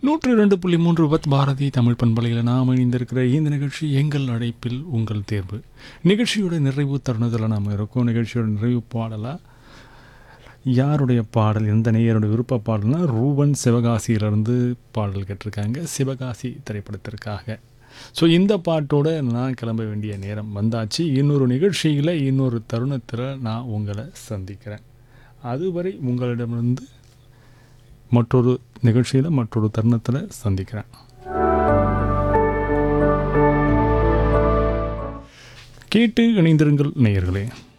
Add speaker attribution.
Speaker 1: நூற்று இரண்டு புள்ளி மூன்று பத் பாரதி தமிழ் பண்பலையில் நாம் இணைந்திருக்கிற இந்த நிகழ்ச்சி எங்கள் அழைப்பில் உங்கள் தேர்வு நிகழ்ச்சியோட நிறைவு தருணத்தில் நாம் இருக்கோம் நிகழ்ச்சியோட நிறைவு பாடலாக யாருடைய பாடல் எந்த நேயருடைய விருப்ப பாடல்னா ரூபன் சிவகாசியிலிருந்து பாடல் கேட்டிருக்காங்க சிவகாசி திரைப்படத்திற்காக ஸோ இந்த பாட்டோட நான் கிளம்ப வேண்டிய நேரம் வந்தாச்சு இன்னொரு நிகழ்ச்சியில் இன்னொரு தருணத்தில் நான் உங்களை சந்திக்கிறேன் அதுவரை உங்களிடமிருந்து மற்றொரு நிகழ்ச்சியில் மற்றொரு தருணத்தில் சந்திக்கிறேன் கேட்டு இணைந்திருங்கள் நேயர்களே